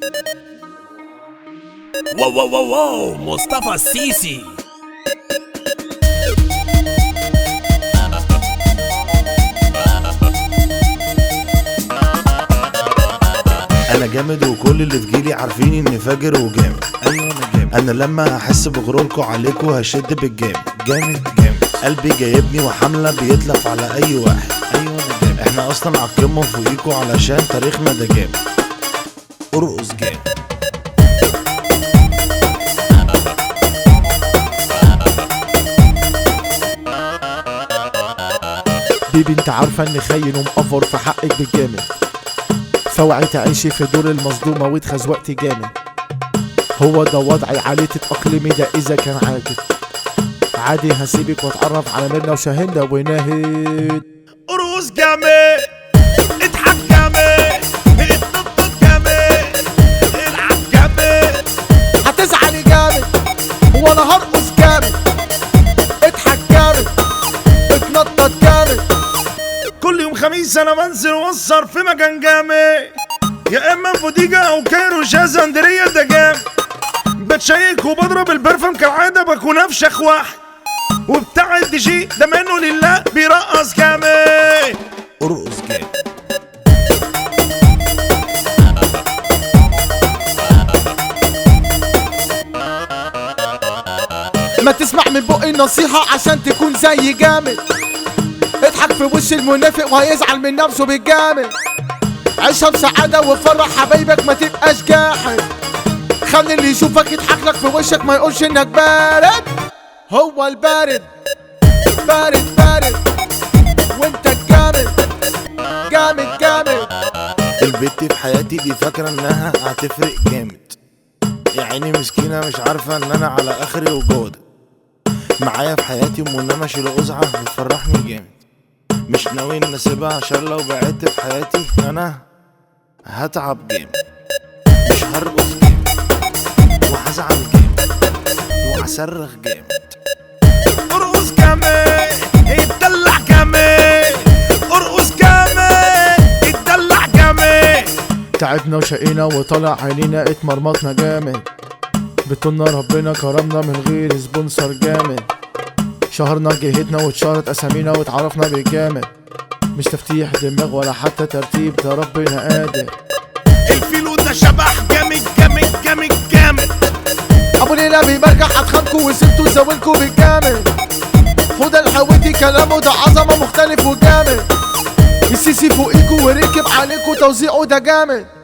واو واو واو واو مصطفى السيسي انا جامد وكل اللي في جيلي عارفين اني فاجر وجامد ايوه انا جامد انا لما هحس بغروركوا عليكوا هشد بالجامد جامد جامد قلبي جايبني وحملة بيتلف على اي واحد ايوه انا جامد احنا اصلا عالقمة فوقيكوا علشان تاريخنا ده جامد ارقص جامد بيبي انت عارفة اني خاين ومقفر في حقك بالجامد فوعي تعيشي في دور المصدومة واتخزوقتي جامد هو ده وضعي عليه تتأقلمي ده إذا كان عاجب عادي هسيبك واتعرف على ميرنا وشاهندة وناهد ارقص جامد اضحك جامد اتنطط جامد العب جامد هتزعلي جامد وانا هرقص جامد اضحك جامد اتنطط جامد كل يوم خميس انا بنزل واسهر في مكان جامد يا اما في بوديجا او كايرو شازندريا ده جامد بتشيك وبضرب البرفم كالعاده بكون افشخ واحد وبتاع الدي جي ده منه لله بيرقص جامد ارقص جامد ما تسمع من بقي النصيحة عشان تكون زي جامد اضحك في وش المنافق وهيزعل من نفسه بالجامد عيشها بسعادة وفرح حبايبك ما تبقاش جاحد خلي اللي يشوفك يضحك لك في وشك ما يقولش انك بارد هو البارد بارد بارد وانت الجامد جامد جامد البت في حياتي دي فاكرة انها هتفرق جامد يا عيني مسكينة مش عارفة ان انا على اخري وجودة معايا في حياتي منمش القزعة بتفرحني جامد مش ناوي ان اسيبها عشان لو بعدت في حياتي انا هتعب جامد مش هرقص جامد وهزعل جامد وهصرخ جامد ارقص جامد اتدلع جامد ارقص جامد اتدلع جامد تعبنا وشقينا وطلع عينينا اتمرمطنا جامد بطولنا ربنا كرمنا من غير سبونسر جامد شهرنا جهتنا واتشهرت اسامينا واتعرفنا بالجامد مش تفتيح دماغ ولا حتى ترتيب ده ربنا قادر الفيلو ده شبح جامد جامد جامد جامد ابو ليلى بيبرجع هتخانكوا وسبتوا زاولكوا بالجامد هدى الحويتي كلامه ده عظمه مختلف وجامد السيسي فوقيكوا وركب عليكوا توزيعه ده جامد